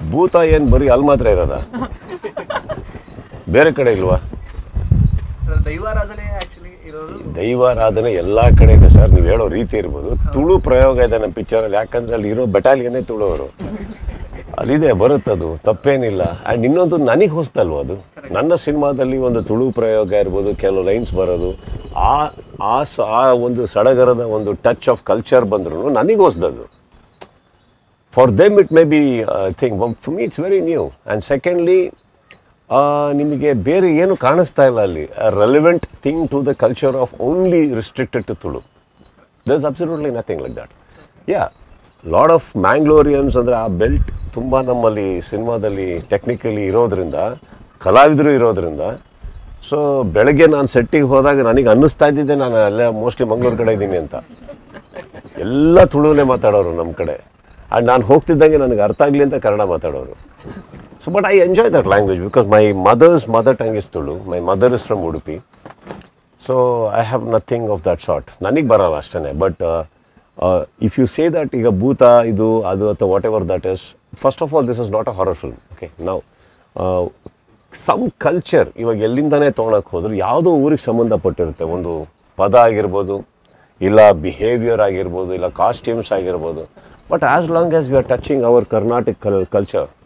ಭೂತ ಏನು ಬರೀ ಅಲ್ಲಿ ಮಾತ್ರ ಇರೋದ ಬೇರೆ ಕಡೆ ಇಲ್ವಾ ಅದ್ರ ದೈವಾರಾಧನೆ ಆಕ್ಚುಲಿ ಇರೋದು ದೈವಾರಾಧನೆ ಎಲ್ಲ ಕಡೆ ಇದೆ ಸರ್ ನೀವು ಹೇಳೋ ರೀತಿ ಇರ್ಬೋದು ತುಳು ಪ್ರಯೋಗ ಇದೆ ನಮ್ಮ ಪಿಕ್ಚರಲ್ಲಿ ಯಾಕಂದ್ರೆ ಅಲ್ಲಿ ಇರೋ ಬೆಟಾಲಿಯನ್ನೇ ತುಳುವರು ಅಲ್ಲಿದೆ ಬರುತ್ತದು ತಪ್ಪೇನಿಲ್ಲ ಆ್ಯಂಡ್ ಇನ್ನೊಂದು ನನಗೆ ಹೊಸ್ತಲ್ವ ಅದು ನನ್ನ ಸಿನಿಮಾದಲ್ಲಿ ಒಂದು ತುಳು ಪ್ರಯೋಗ ಇರ್ಬೋದು ಕೆಲವು ಲೈನ್ಸ್ ಬರೋದು ಆ ಆ ಸ ಆ ಒಂದು ಸಡಗರದ ಒಂದು ಟಚ್ ಆಫ್ ಕಲ್ಚರ್ ಬಂದ್ರೂ ನನಗೆ ಹೊಸ್ದದು for them it may be thing for me it's very new and secondly ನಿಮಗೆ ಬೇರೆ ಏನು ಕಾಣಿಸ್ತಾ ಇಲ್ಲ ಅಲ್ಲಿ relevant thing to the culture of only restricted to Tulu there is absolutely nothing like that yeah lot of Mangaloreans ಅಂದರೆ ಆ belt ತುಂಬ ನಮ್ಮಲ್ಲಿ ಸಿನಿಮಾದಲ್ಲಿ ಟೆಕ್ನಿಕಲಿ ಇರೋದ್ರಿಂದ ಕಲಾವಿದರು ಇರೋದ್ರಿಂದ ಸೊ ಬೆಳಗ್ಗೆ ನಾನು ಸೆಟ್ಟಿಗೆ ಹೋದಾಗ ನನಗೆ ಅನ್ನಿಸ್ತಾ ಇದ್ದಿದ್ದೆ ನಾನು ಅಲ್ಲೇ ಮೋಸ್ಟ್ಲಿ ಮಂಗಳೂರು ಕಡೆ ಇದ್ದೀನಿ ಅಂತ ಎಲ್ಲ ತುಳುವೇ ಮಾತಾಡೋರು ನಮ್ಮ ಕಡೆ ಆ್ಯಂಡ್ ನಾನು ಹೋಗ್ತಿದ್ದಂಗೆ ನನಗೆ ಅರ್ಥ ಆಗಲಿ ಅಂತ ಕನ್ನಡ ಮಾತಾಡೋರು so but I enjoy that language because my mother's mother tongue is Tulu my mother is from Udupi so I have nothing of that short ನನಗೆ ಬರಲ್ಲ ಅಷ್ಟೇ but if you say that ಈಗ ಭೂತ ಇದು ಅದು ಅಥವಾ whatever that is first of all this is not a horror film okay ನಾವು some culture ಇವಾಗ ಎಲ್ಲಿಂದನೇ ತೊಗೊಳಕ್ಕೆ ಹೋದ್ರೆ ಯಾವುದೋ ಊರಿಗೆ ಸಂಬಂಧಪಟ್ಟಿರುತ್ತೆ ಒಂದು ಪದ ಆಗಿರ್ಬೋದು ಇಲ್ಲ ಬಿಹೇವಿಯರ್ ಆಗಿರ್ಬೋದು ಇಲ್ಲ ಕಾಸ್ಟ್ಯೂಮ್ಸ್ ಆಗಿರ್ಬೋದು but as long as we are touching our Carnatic cul culture